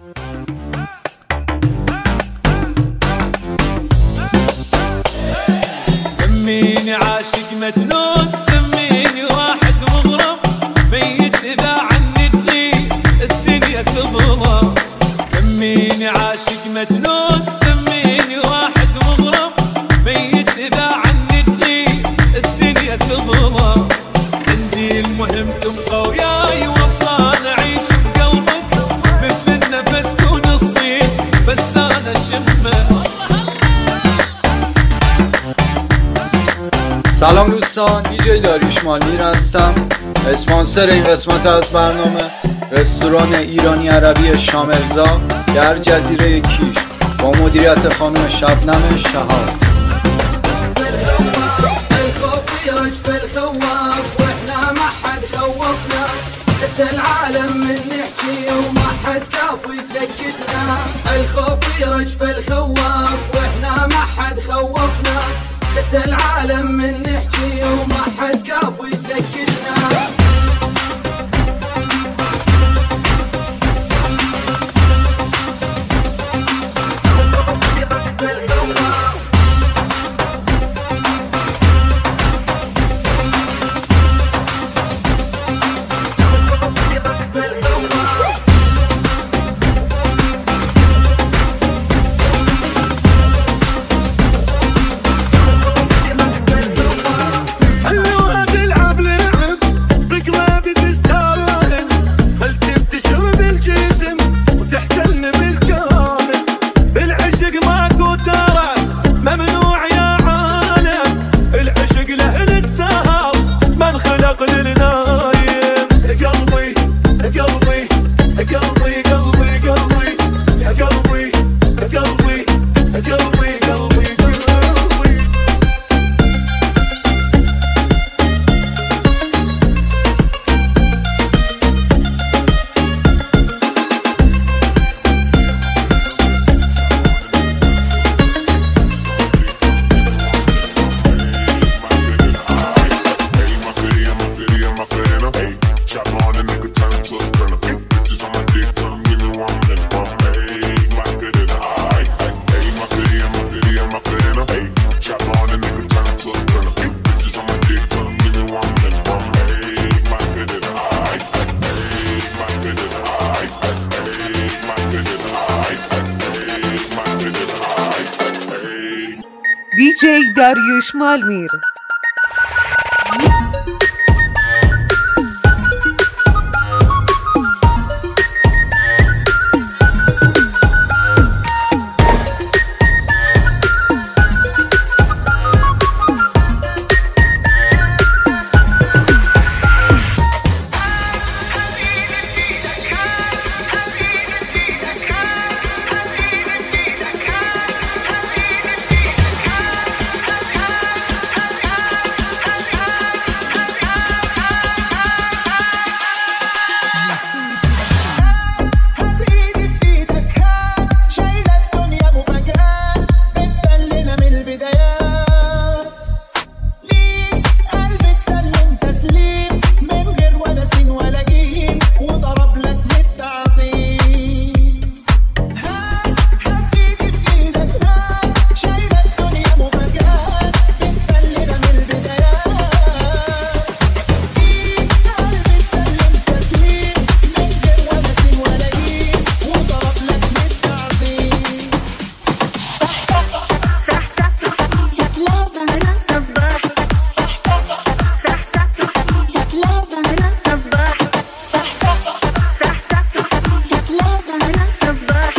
سميني عاشق مجنون سميني واحد مغرم ميت اذا عني الدنيا تظلم سميني عاشق مجنون سميني واحد مغرم ميت اذا عني الدنيا تظلم عندي المهم تبقى وياي والله نعيش بقلبك مثل النفس كون الصيد بس انا شمه سلام دوستان دیجی داریوش مالمیر هستم اسپانسر این قسمت از برنامه رستوران ایرانی عربی شامرزا در جزیره کیش با مدیریت خانم شبنم شهاب الخوف يرج في الخواف واحنا ما حد خوفنا ست العالم من نحكي وما حد كافي يسكتنا الخوف يرج في الخواف واحنا ما حد خوفنا ست العالم من نحكي وما حد كافي يسكتنا حلوة تلعب لعب بقلبي تستاهل خل تنتشر بالجسم وتحتلني بالكامل بالعشق ماكو ترى ممنوع يا عالم العشق له للسهر ما انخلق للنايم قلبي قلبي قلبي قلبي قلبي يا قلبي قلبي قلبي قلبي قلبي Hey, my goodie, I'm a goodie, I'm a goodie, and hey, chop on a nigga, turn to a sprinter. Bitches on my dick, tell 'em give me one minute. I'm hey, my goodie, alright. Hey, hey, my goodie, I'm a goodie, I'm a goodie, and hey, chop on a nigga, turn to a sprinter. Bitches on my dick, tell 'em give me one minute. I'm hey, my goodie, alright. Hey, my goodie, alright. Hey, my goodie, alright. Hey, my goodie, alright. Hey. دیجی داریوش مالمیر هات ايدي في ايدك هات شايلة الدنيا مفاجآت بتبلنا من البدايات ليك قلبي تسلم تسليم من غير ولا سين ولا جيم وضرب لك بالتعظيم هات هات ايدي في ايدك هات شايلة الدنيا مفاجآت بتبلنا من البدايات ليك قلبي تسلم تسليم من غير ولا سين ولا جيم وضرب لك بالتعظيم شكلها زهرة صباح شكلها زهرة صباح شكلها زهرة صباح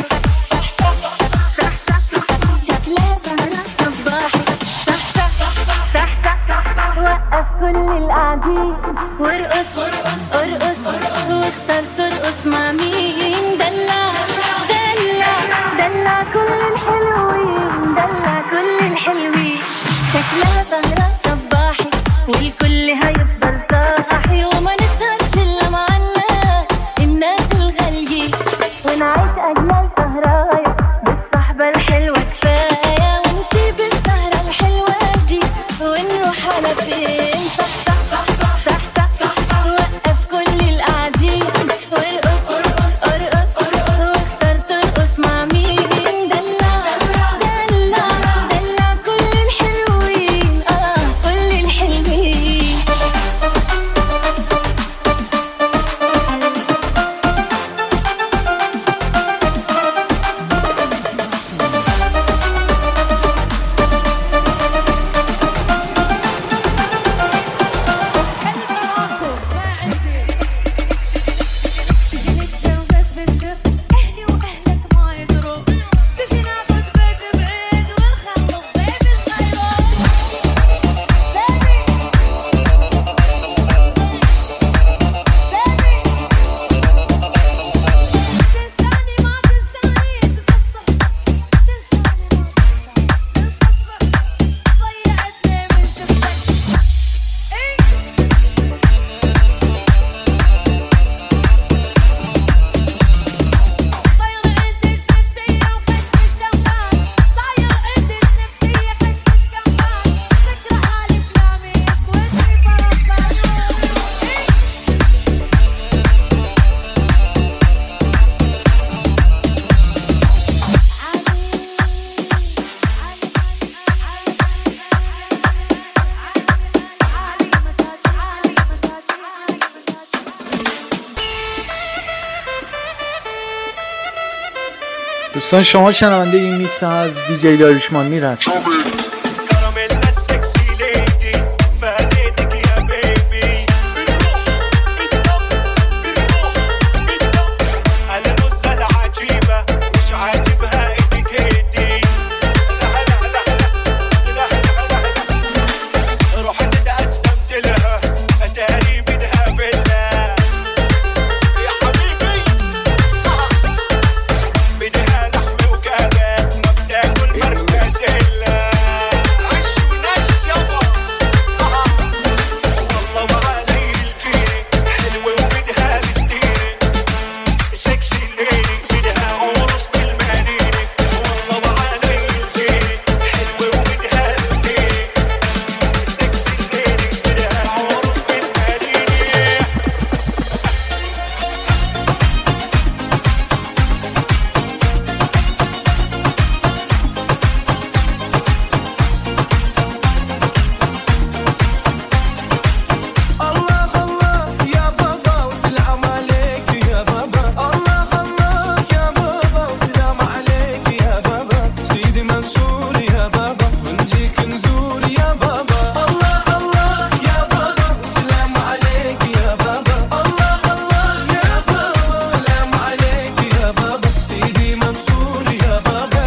شكلها زهرة صباح وقف كل القاعدين وارقص ارقص واختار ترقص مع مين دلع دلع دلع كل الحلوين دلع كل الحلوين شكلها سهرة صباحي والكل هيفضل صاحي وما نسهرش الا معنا الناس الغاليين ونعيش اجمل سهرايا بالصحبة الحلوة كفاية ونسيب السهرة الحلوة دي ونروح على فين صح صح صح صح صح صح وقف كل القاعدين وارقص ارقص واختار دوستان شما شنونده این میکس از دیجی داریوشمان میر هست كراميلا السكسي ليدي فاديتك يا بيبي المزة العجيبة مش عاجبها اتيكيتي لا لا لا لا لا لا رحت اتقدمت لها اتاري بدها بالله يا حبيبي بدها لحم وكباب ما بتاكل مركز الا عش ونش يابا والله ما علي الجيري حلوة وبدها تديري سكسي ليدي بدها عروس بالمدينة والله ما علي الجيري حلوة وبدها تديري سكسي ليدي بدها عروس بالمدينة الله الله يا بابا وسلام عليك يا بابا الله الله يا بابا وسلام عليك يا بابا سيدي منصور يا بابا ونجيك نزور يا بابا الله الله يا بابا وسلام عليك يا بابا الله الله يا بابا وسلام عليك يا بابا سيدي منصور يا بابا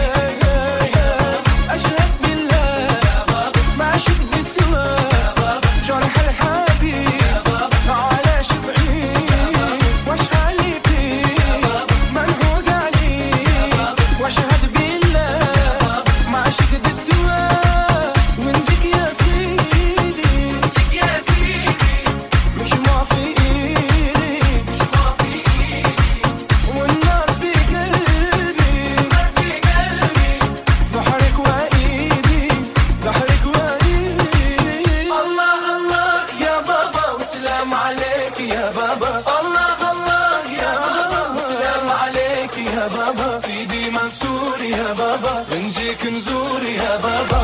أشهد بالله يا بابا ما شفت سوى يا بابا جرح الحبيب يا بابا علاش صعيب واش خلي فيه منهوق عليه واشهد بالله ما شفت سوى ونجيك يا سيدي نجيك يا سيدي مش ما في ايدي مش ما في ايدي والنار في قلبي النار في قلبي بحرك وايدي بحرك وايدي الله الله يا بابا وسلام عليك يا بابا الله الله يا بابا وسلام عليك يا بابا سيدي منصور يا بابا نجيك نزور يا بابا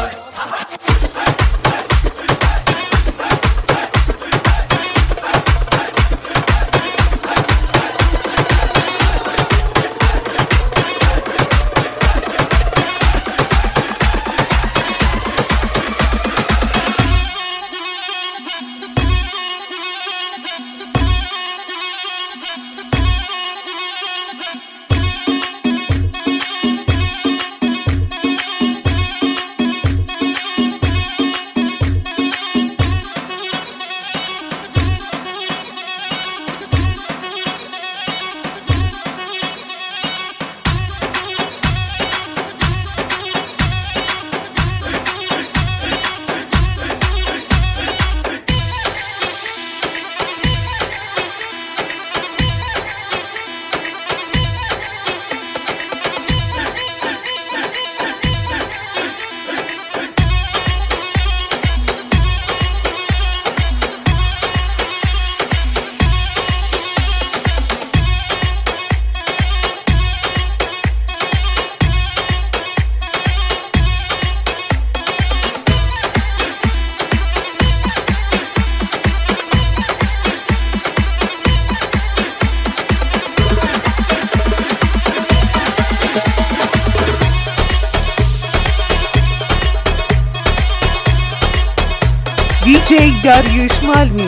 DJ داریوش مالمیر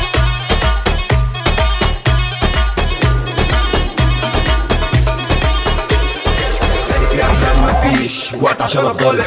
مفيش وقت عشان افضل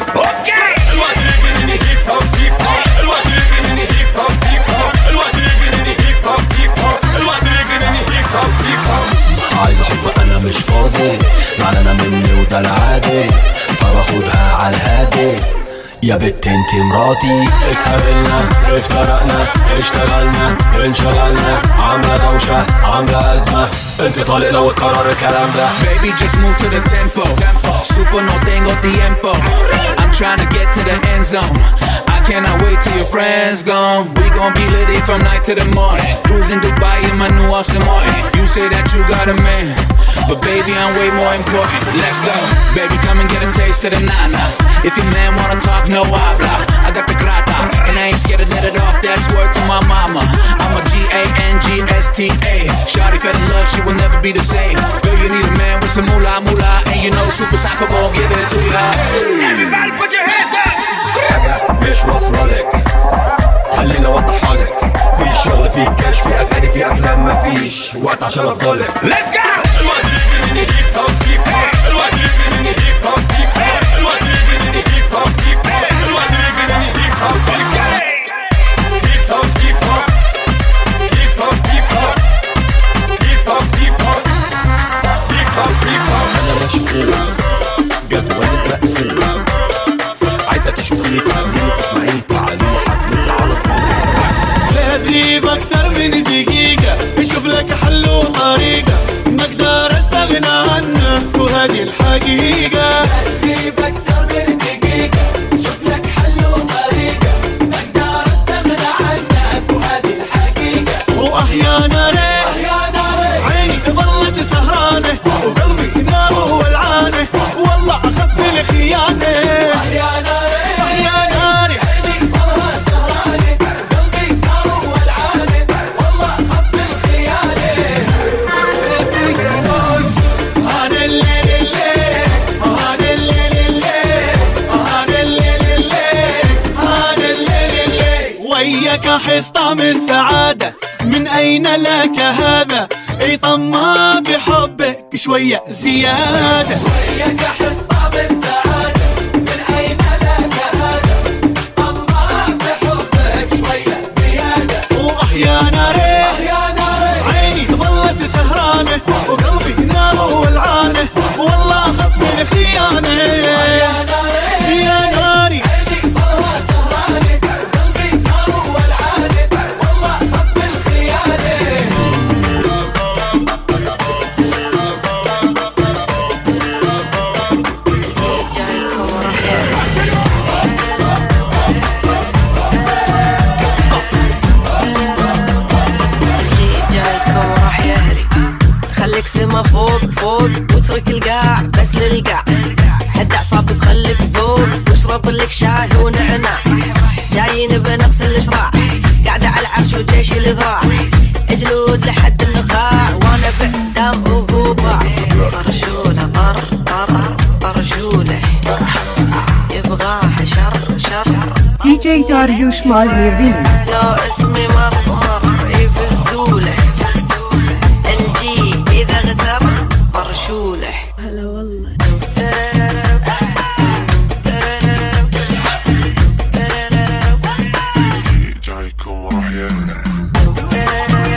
عايز احب انا مش فاضي زعلانة مني وده العادي فباخدها على الهادي يا بت انت مراتي اتقابلنا افترقنا اشتغلنا انشغلنا عاملة دوشة عاملة أزمة انت طالق لو اتكرر الكلام ده Baby, just move to the tempo. Super no tengo tiempo. I'm trying to get to the end zone. I cannot wait till your friends gone. We gon' be litty from night to the morning. Cruising Dubai in my new Austin Martin. You say that you got a man, but baby, I'm way more important. Let's go, baby, come and get a taste of the nana. If your man wanna talk, no habla. I got the grata, and I ain't scared to let it off. That's word to my mama. I'm a G A N G S T A. Shawty fell in love, she will never be the same. Girl, you need a man with some moolah moolah, and you know super psycho gon' give it to ya. Everybody put your hands up. حاجة مش واصلة لك خليني اوضحها لك في شغل في كاش في اغاني في افلام مفيش وقت عشان افضلك Let's go. الوقت اللي مني هيب هوب هيب هوب الوقت اللي مني هيب هوب هيب هوب الوقت اللي مني هيب هوب هيب هوب الوقت اللي مني هيب هوب هيب هوب هيب هوب هيب هوب هيب هوب هيب هوب هيب هوب هيب هوب هيب هوب انا مشغول جدول مقفول عايزة تشوفيني تعمليني تسمعيني تعالي حفلتي على طول لا تغيب اكثر من دقيقة اشوف لك حل وطريقة ما اقدر استغنى عنك وهذه الحقيقة تجيب أكثر من دقيقة شوف لك حل وطريقة ما أقدر أستغنى عنك وهذه الحقيقة واحيانا ليه يا ناري عيني ظلت سهرانة وقلبي ناره ولعانة والله اخذت الخيانة يا ناري يا ناري عيني والله سهرانة قلبي نار ولعانة والله خف الخيانة هذا الليل الليل هذا الليل الليل هذا الليل الليل هذا الليل الليل وياك احس طعم السعادة من أين لك هذا اي طمع بحبك شوية زيادة وياك أحس طعم السعادة من أين لك هذا طماع بحبك شوية زيادة واحيانا ريح يا ناري عيني ظلت سهرانة وقلبي نار ولعانة والله خف من الخيانة يا ناري يا ناري عيني والله سهرانة قلبي نار ولعانة والله خف الخيانة جايكم راح يهري خليك سما فوق فوق واترك القاع بس للقاع هد اعصابك خليك ذوق واشرب لك شاي ونعناع جايين بنقص الاشراع قاعدة على العرش وجيش الذراع اجلود لحد النخاع وانا بعدام وهو باع طرشوله طر طر طرشوله يبغاها شر شر DJ Dariush Malvi Remix. لو اسمي مر مر يفزوله الجي اذا اغتر برشوله هلا والله جايكم راح يهري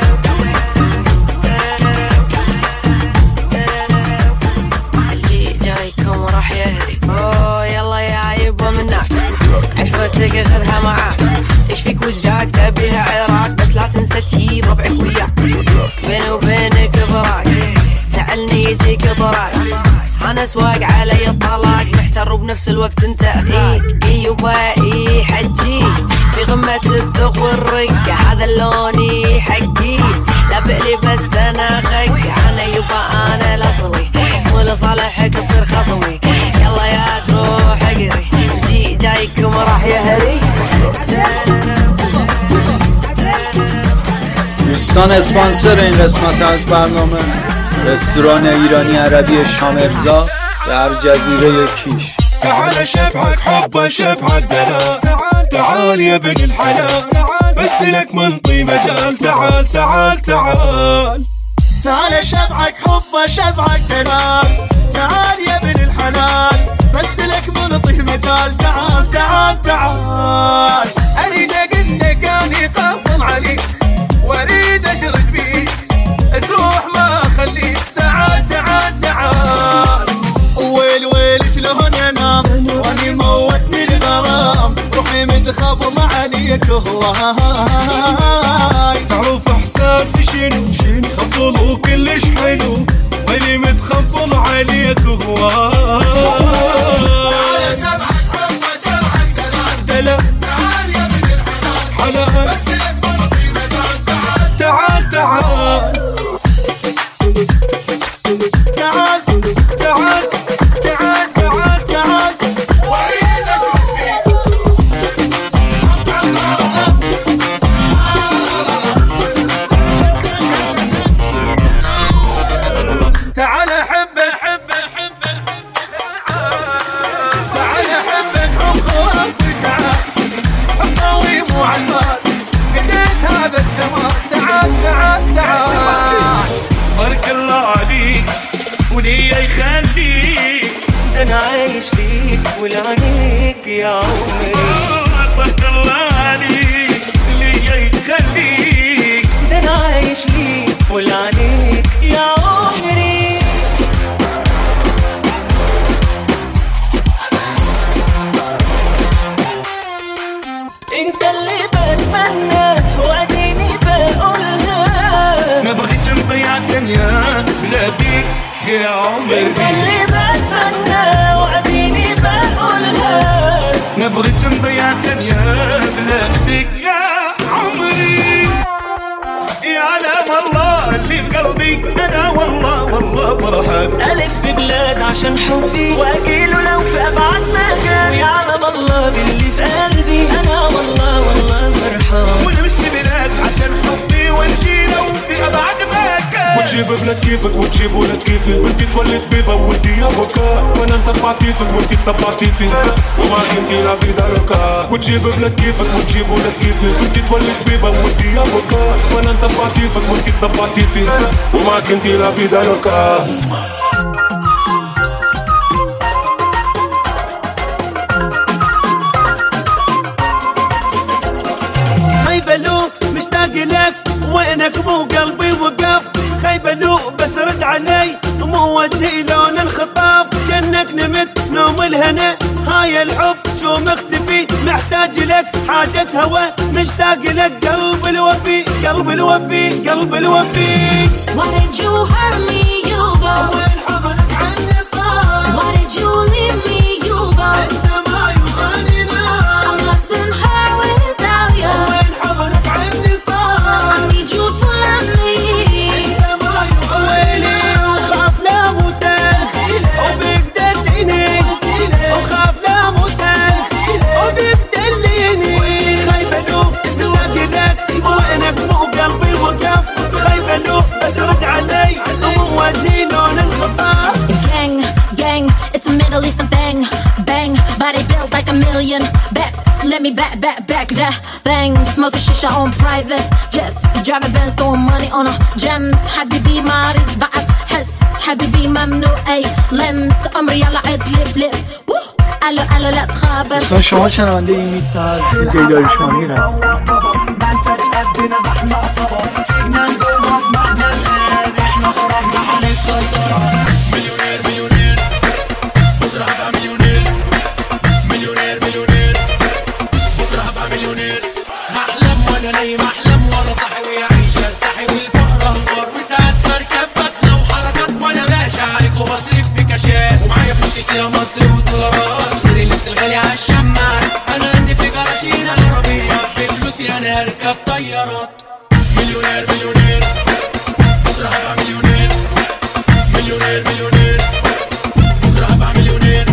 الجي جايكم راح يهري اوه يلا يا يبا منك عشرتك خذها معاك ايش فيك وجاك تبيها عراك بس لا تنسى تجيب ربعك وياك بيني وبينك براك سألني يجيك ضراك انا سواق علي الطلاق محتر وبنفس الوقت انت اخيك اي يبا اي حجي في غمة الذوق والرقة هذا اللوني حقي لا بقلي بس انا خق انا يبا انا الاصلي مو لصالحك تصير خصمي يلا يا تروح اقري جي جايكم راح يهري دوستان اسپانسر این قسمت از برنامه رستوران ایرانی عربی شامرزا در جزیره کیش تعال شبعك حب شبعك دلال تعال يا ابن الحلال بس لك منطي مجال تعال تعال تعال تعال شبعك حب شبعك دلال تعال يا ابن الحلال بس لك منطي مجال تعال تعال تعال اريد اقول لك اني قافل عليك واريد اشرد بيك تروح ما اخليك تعال تعال تعال ويل ويل شلون انام واني موتني الغرام روحي متخبل عليك هواي تعرف احساسي شنو شنو خبل وكلش حلو واني متخبل عليك هواي شبعك حب شبعك دلال دلال تعال يا ابن الحلال حلال بس لك منطي مجال تعال تعال تعال تعال تعال تعال تعال تعال واريد اشوف فيك اللي يخليك ده انا عايش ليك ولعنيك يا عمري بارك الله عليك اللي يخليك ده انا عايش ليك ولعنيك يا عمري انت اللي بتمنى واديني بقولها ما بغيتش نضيع الدنيا بلاديك يا عمري انت اللي بتمنى واديني بقولها ما بغيتش نضيع الدنيا بلاديك يا عمري يا علام الله اللي بقلبي انا والله والله فرحان ألف في بلاد عشان حبي وأجيله لو في أبعد مكان يعلم الله باللي في قلبي أنا والله والله فرحان ونمشي بلاد عشان حبي ونمشي لو في ابعد مكان وتجيب بنات كيفك وتجيب ولاد كيفي وانت تولد بيبا وانتي افوكا وانا نطبع تيفك وانت تطبع تيفي وما كنتي لا في داركا وتجيب بنات كيفك وتجيب ولاد كيفي وانت تولد بيبا وانتي افوكا وانا نطبع تيفك وانت تطبع تيفي وما كنتي لا في داركا خيبلو مشتاق لك وينك مو قلبي وقف خيبلو بس رد علي مو وجهي لون الخطاف جنك نمت نوم الهنا هاي الحب شو مختفي محتاج لك حاجة هوى مشتاق لك قلب الوفي قلب الوفي قلب الوفي Why did you hurt me? You go. وين حضنك عني صار Why did you leave me? You go. انت ما يغنينا I'm lost in her without you. وين حضنك عني صار I need you to love me. ويلي وخاف لا موتان وفيك دليني وخاف لا موتان وفيك دليني خايفة له مشتاق لك وينك مو قلبي وقف خايفة له بس رد علي مو وجهي لون الخطاف Gang, gang, it's a Middle Eastern thing. Bang, body built like a million backs. Let me back, back, back that thing. Smoke a shisha on private jets. Driving Benz, throwing money on a gems. حبيبي مريض بعد حس حبيبي ممنوع اي لمس عمري يلا عد لف لف ووه. الو الو لا تخابر دوستان شما شنونده این میکس از دیجی داریوشمانی هست مليونير مليونير بكره هبقى مليونير مليونير مليونير بكره هبقى مليونير هحلم وانا نايم احلم وانا صاحي ويعيش ارتاحي والفقر انهار وساعات بركب بطلة وحركات وانا ماشي عليك وبصرف في كاشات ومعايا فلوس كتير مصر ودولارات غير اللبس الغالي على الشماعات انا عندي في جراشين العربية بفلوسي انا اركب طيارات مليونير مليونير بكره هبقى مليونير مليونير مليونير بكره هبقى مليونير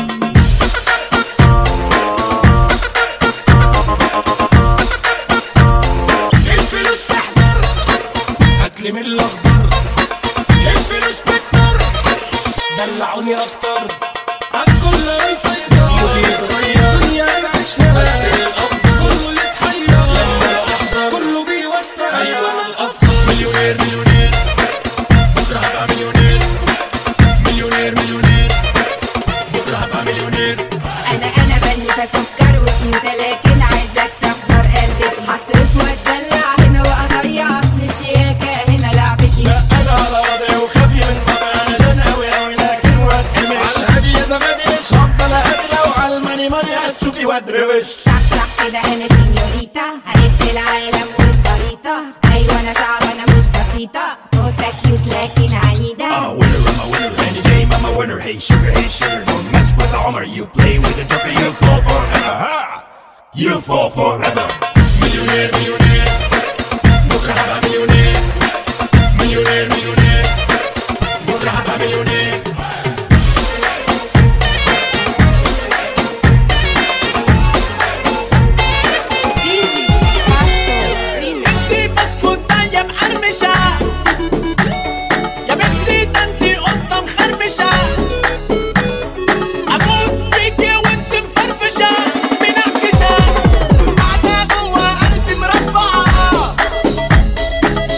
الفلوس تحضر هاتلي من الاخضر الفلوس بتضر دلعوني اكتر عالكل مسيطر مودي اتغير دنيا بعيشها بس الافضل كله يتحير لما احضر كله بيوسع ايوه انا الافضل مليونير مليونير بكره هبقى مليونير مليونير مليونير بكره هبقى مليونير انا انا بنوتة سكر وكيوتة لكن عايزك تحضر قلبتي هصرف واتدلع هنا واضيع اصل الشياكة هنا لعبتي لا انا على وضعي وخافي من طبعي انا زن اوي اوي لكن واتقمش على الهادي يا زبادي مش هفضل قادرة وعلى الماني ماني هتشوفي وادروش صح صح كده انا سينيوريتا هلف العالم والخريطة ايوه انا صعبة انا مش بسيطة قطة كيوت لكن عنيدة I'm a winner, I'm a winner. Any game, I'm a winner. Hey sugar, hey sugar, don't mess with the Homer. You play with the joker, you fall forever. Ha! You fall forever. مليونير مليونير بكره هبقى مليونير مليونير مليونير بكره هبقى مليونير انتي بسكوتة يا مقرمشة يا بنتي ده انتي قطة مخربشة اموت فيكي وانت مفرفشة منعكشة قاعدة جوا قلبي مربعة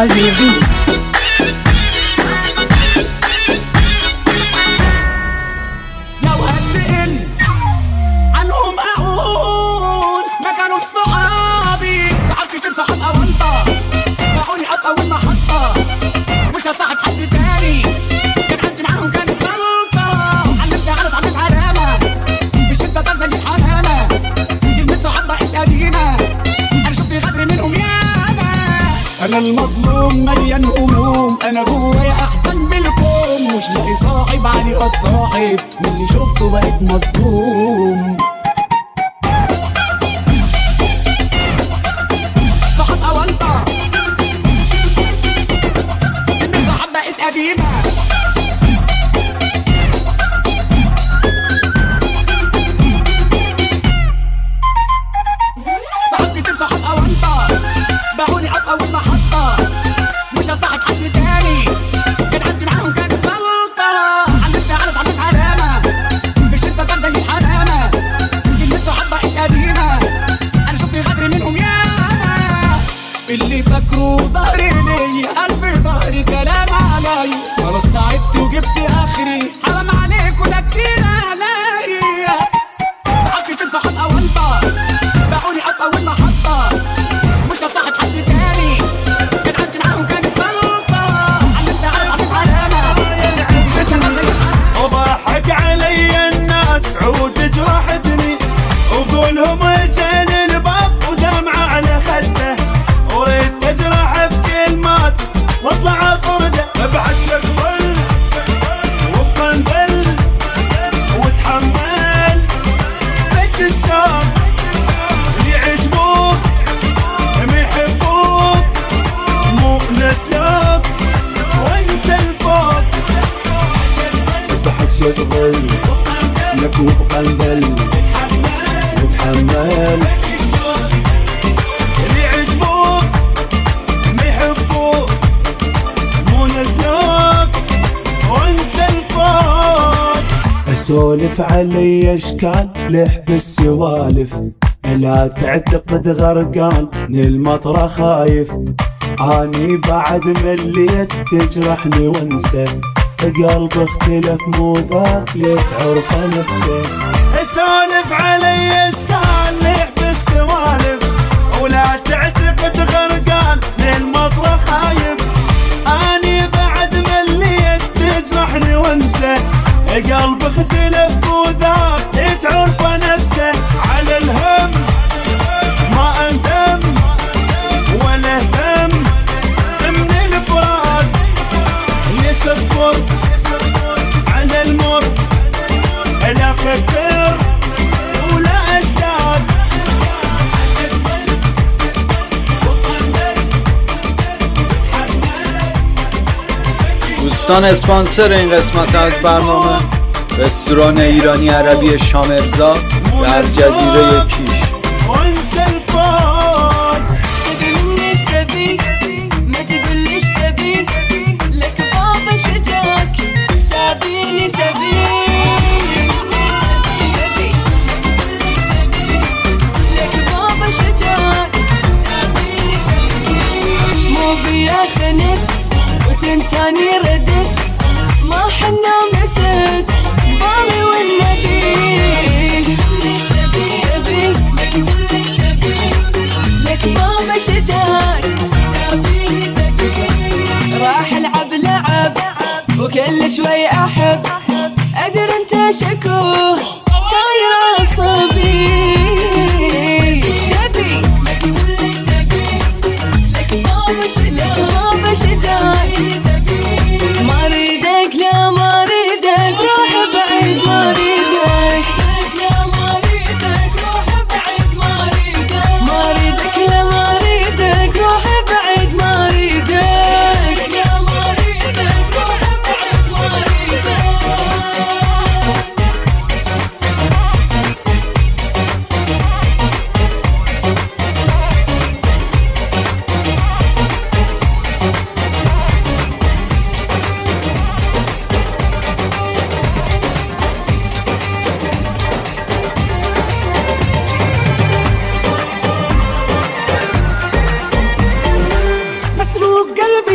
Yushmal Remix. لو هتسأل عنهم أقول ما كانوا صحابي ساعات كتير صحاب أونطة باعوني في أول محطة مش هصاحب حد تاني كان عندي معاهم كانت غلطة علمت على صاحب علامة في شدة طار زي الحمامة كلمة صحاب بقت قديمة أنا شفت غدر منهم ياما أنا المظلوم مليان هموم أنا جوايا أحسن بالكم مش لاقي صاحب علي قد صاحب من اللي شفته بقيت مصدوم صاحب أونطة كلمة صاحب بقت قديمة صاحب كتير صاحب أونطة باعوني في أول محطة مش هصاحب حد تاني كان عندي معاهم كانت غلطة علمت على صاحب علامة في شدة طار زي الحمامة كلمة صحاب بقت قديمة أنا شفت غدر منهم ياما اللي فاكره ظهري ليا ألف ظهري كلام عليا خلاص تعبت وجبت آخري حرام عليك وده كتير عليا صحاب كتير صحاب أونطة باعوني في أول محطة مش هصاحب حد تاني كان عندي معاهم كانت غلطة علمت على صاحب علامة في شدة طار زي الحمامة وضحك علي الناس عود جرحتني وقولهم اجل الباب ودمعة على خده وريت تجرح بكلمات واطلع طرده ابعد شقبل وبقنبل وتحمل بج الشام اللي يعجبوك ما يحبوك مو نسلوك وانت الفوق بحد شغل لك وبقندل وتحمل اللي يعجبوك ما يحبوك مو نزلوك وانت الفوق اسولف علي اشكال لح بالسوالف لا تعتقد غرقان من المطرة خايف اني بعد مليت تجرحني وانسى قلب اختلف مو ذاك ليك عرفه نفسه اسولف علي اشكال لح بالسوالف ولا تعتقد غرقان للمطرة خايف اني بعد مليت تجرحني وانسى قلب اختلف مو ذاك تعرفه نفسه على الهم ما اندم ولا اهتم من الفراق ليش اصبر على المر لا افكر ولا اشتاق دوستان اسپانسر این قسمت از برنامه رستوران ایرانی عربی شامرزا در جزیره کیش وانت الفوق تبي مني ايش تبي ما تقول ايش تبي لك بابا شجاك سابيني سبي لك بابا شجاك سابيني سبي مو بيا خنت وتنساني ردت ما حنا متت بالي والنبي ايش تبي ايش تبي ما تقول ايش تبي لك ماما شجاك سابيني سبيني راح العب لعب وكل شوي احب ادر انت شكوه صاير عصبي ايش تبي ما تقول ايش تبي لك ماما شجاك ماما شجاك ما اريدك لا ما اريدك روح بعيد ما اريدك لا ما اريدك روح بعيد ما اريدك ما اريدك لا ما اريدك روح بعيد ما اريدك لا ما اريدك روح بعيد ما اريدك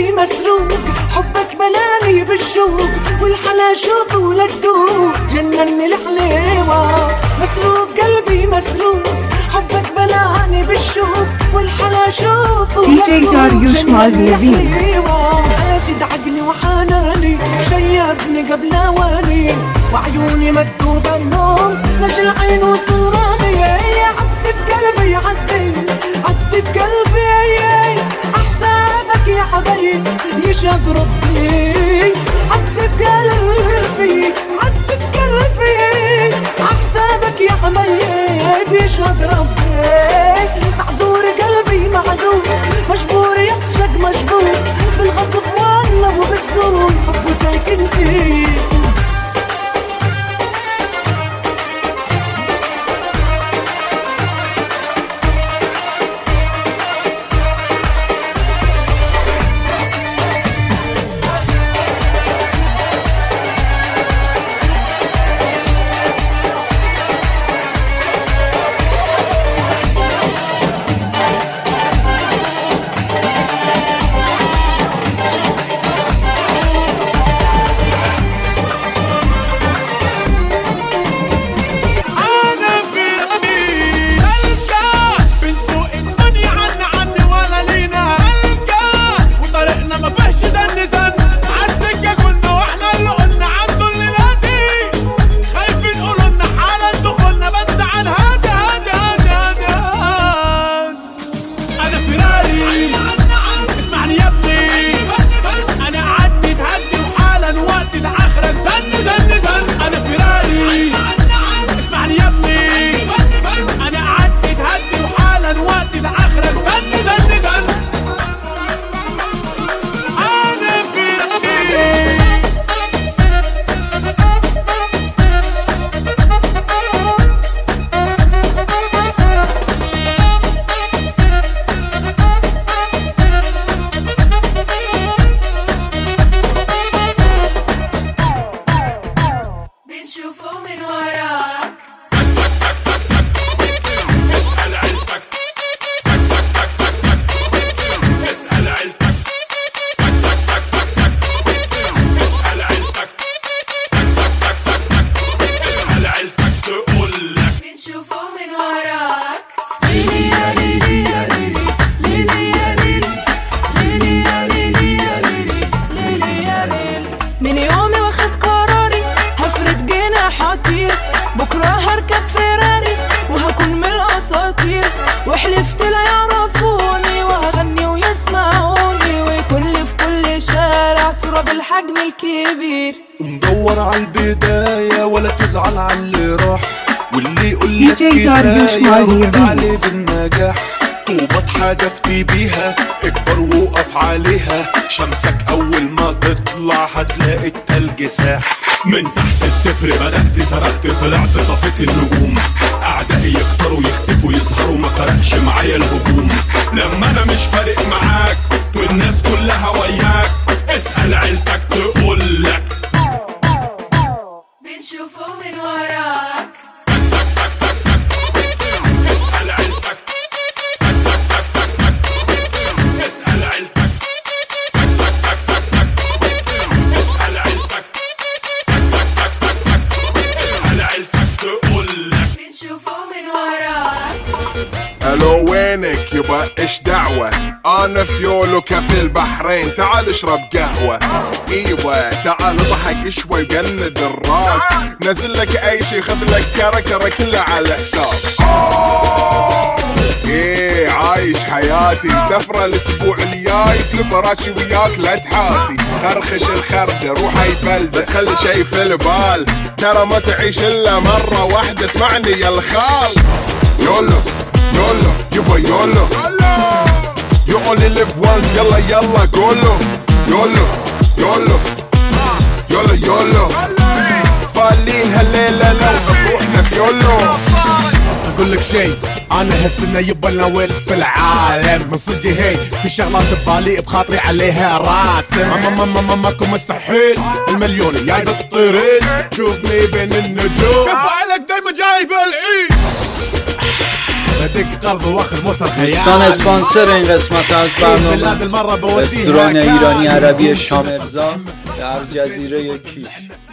قلبي مسروق حبك بلاني بالشوق والحلا شوفه للدوق جنني الحليوة مسروق قلبي مسروق حبك بلاني بالشوق والحلا شوفه DJ للدوق داريوش جنني مالي ريميكس. الحليوة اخد عقلي وحناني شيبني قبل اواني وعيوني مكتوبة النوم لجل عين وصراني عدت قلبي عدت عدت قلبي احسابك يا حبيب يشهد ربي عدت قلبي عدت قلبي احسابك يا حبيب يشهد ربي معذور قلبي معذور مجبور يعشق مجبور بالغصب والله وبالزور حبه ساكن فيه انا في ربي القى بنسوق الدنيا عنا عني ولا لينا القى وطريقنا ما فيهش زن زن عالسكه كنا واحنا اللي قلنا عنده اللي نادي خايفين يقولوا لنا حالا دخلنا بنزعل هادي هادي هادي هادي هادي انا فيراري اسمعني يا ابني انا عديت هدي وحالا وقت الاخره زن زن زن انا فيراري اسمعني يا ابني انا عديت هدي وحالا وقت الاخره زن زن زن انا فيراري بنشوفه من وراك اسأل عيلتك اسأل عيلتك اسأل عيلتك اسأل عيلتك تقول لك بنشوفه من وراك من يومي واخد قراري هفرد جناحاتي بكرة هركب فيراري وهكون من الأساطير وحلفت لا يعرفوني وهغني ويسمعوني ويكون لي في كل شارع صورة بالحجم الكبير مدور على البداية ولا تزعل على اللي راح واللي يقول لك DJ داريوش كفاية مالي رد عليه ريميكس. بالنجاح طوبة اتحدفتي بيها اكبر وقف عليها شمسك اول ما تطلع هتلاقي التلج ساح من تحت الصفر بدأت سبقت طلعت طفت النجوم أعدائي يكتروا يختفوا يظهروا ما فرقش معايا الهجوم لما أنا مش فارق معاك والناس كلها وياك اسأل عيلتك تقول لك بنشوفه من وراك اسأل عيلتك اسأل عيلتك اسأل عيلتك اسأل عيلتك تقول لك بنشوفه من وراك الو وينك يبا ايش دعوة انا فيولو كافي البحرين تعال اشرب قهوة ايوه تعال اضحك شوي وقند الراس نزل لك اي شي خذ لك كركرة كلها على الحساب ايه عايش حياتي سفرة الاسبوع الجاي في البراشي وياك لا تحاتي خرخش الخردة روح اي بلدة تخلي شي في البال ترى ما تعيش الا مرة واحدة اسمعني يا الخال يولو يولو يبا يولو You only live once يلا يلا قولو يولو يولو يولو يولو فالين هالليلة لو بروحنا في يولو اقول لك شيء انا هالسنه يبا ناوي في العالم من صدقي هي في شغلات ببالي بخاطري عليها راسم ما ما ما ما ماكو مستحيل المليون جاي بالطريق شوفني بين النجوم كفو عليك دايما جايب العيد بدق قرض واخذ موتر خيال دوستان اسپانسر این قسمت از بلاد برنامه المرة بوديها رستوران كان. ایرانی عربی شامرزا در جزیره کیش